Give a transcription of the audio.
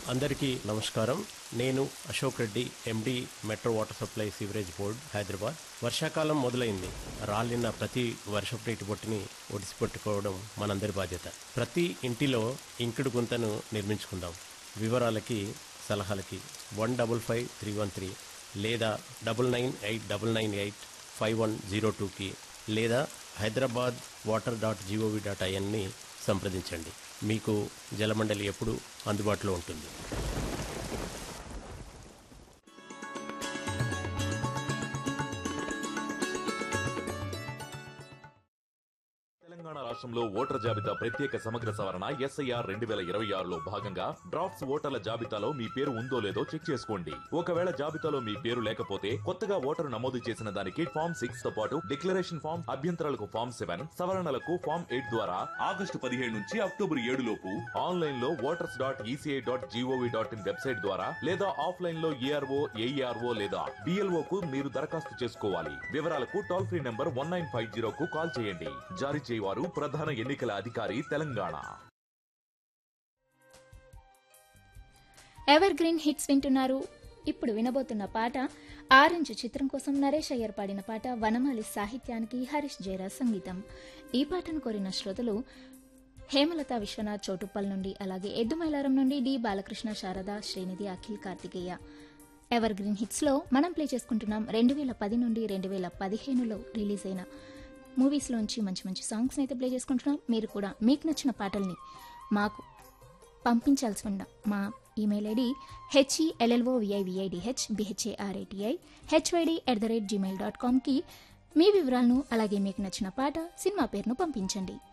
అందరికీ నమస్కారం నేను Ashok Reddy MD metro water supply sewerage board Hyderabad వర్షాకాలం మొదలైంది రాలిన ప్రతి వర్షపు నీటి బొట్టుని ఒడిసిపెట్టుకోవడం మనందరి బాధ్యత ప్రతి ఇంటిలో ఇంకుడు గుంతను నిర్మించుకుందాం వివరాలకి సలహాలకి one double five three one three లేదా double nine eight double nine eight five one zero టూకి లేదా Hyderabad water dot G O V dot ఐఎన్ని సంప్రదించండి మీకు జలమండలి ఎప్పుడు అందుబాటులో ఉంటుంది తెలంగాణ రాష్ట్రంలో ఓటర్ జాబితా ప్రత్యేక సమగ్ర సవరణ ఎస్ఐఆర్ రెండు వేల ఇరవై ఆరులో భాగంగా డ్రాఫ్ట్స్ ఓటర్ల జాబితాలో మీ పేరు ఉందో లేదో చెక్ చేసుకోండి ఒకవేళ జాబితాలో మీ పేరు లేకపోతే కొత్తగా ఓటరు నమోదు చేసిన దానికి ఫామ్ సిక్స్ తో పాటు డిక్లరేషన్ ఫామ్ అభ్యంతరాలకు ఫామ్ సెవెన్ సవరణలకు ఫామ్ ఎయిట్ ద్వారా ఆగస్టు పదిహేడు నుంచి అక్టోబర్ ఏడు లోపు ఆన్లైన్ లో voters dot ECI dot G O V dot in website ద్వారా లేదా ఆఫ్లైన్ లో ఏఆర్ఓ ఏఈఆర్ఓ లేదా డిఎల్ఓ కు మీరు దరఖాస్తు చేసుకోవాలి వివరాలకు toll free number one nine five zero కు కాల్ చేయండి జారీ చేయవారు ప్రధాన ఎన్నికల అధికారి తెలంగాణ ఎవర్ గ్రీన్ హిట్స్ వింటున్నారు ఇప్పుడు వినబోతున్న పాట ఆరెంజ్ చిత్రం కోసం నరేష్ అయ్యర్ పాడిన పాట వనమాలి సాహిత్యానికి హరీష్ జయరాజ్ సంగీతం ఈ పాటను కోరిన శ్రోతలు హేమలత విశ్వనాథ్ చోటుప్పల్ నుండి అలాగే ఎద్దుమైలారం నుండి D Balakrishna Sharada Srinidhi Akhil Karthikeya evergreen hits లో మనం ప్లే చేసుకుంటున్నాం రెండు వేల పది నుండి రెండు వేల పదిహేనులో రిలీజ్ అయిన మూవీస్లోంచి మంచి మంచి సాంగ్స్ని అయితే ప్లే చేసుకుంటున్నాం మీరు కూడా మీకు నచ్చిన పాటల్ని మాకు పంపించాల్సి ఉన్న మా email ID HELLO విఐవిఐడిహెచ్ బిహెచ్ఏఆర్ఐటిఐ HYD at the rate Gmail dot కామ్కి మీ వివరాలను అలాగే మీకు నచ్చిన పాట సినిమా పేరును పంపించండి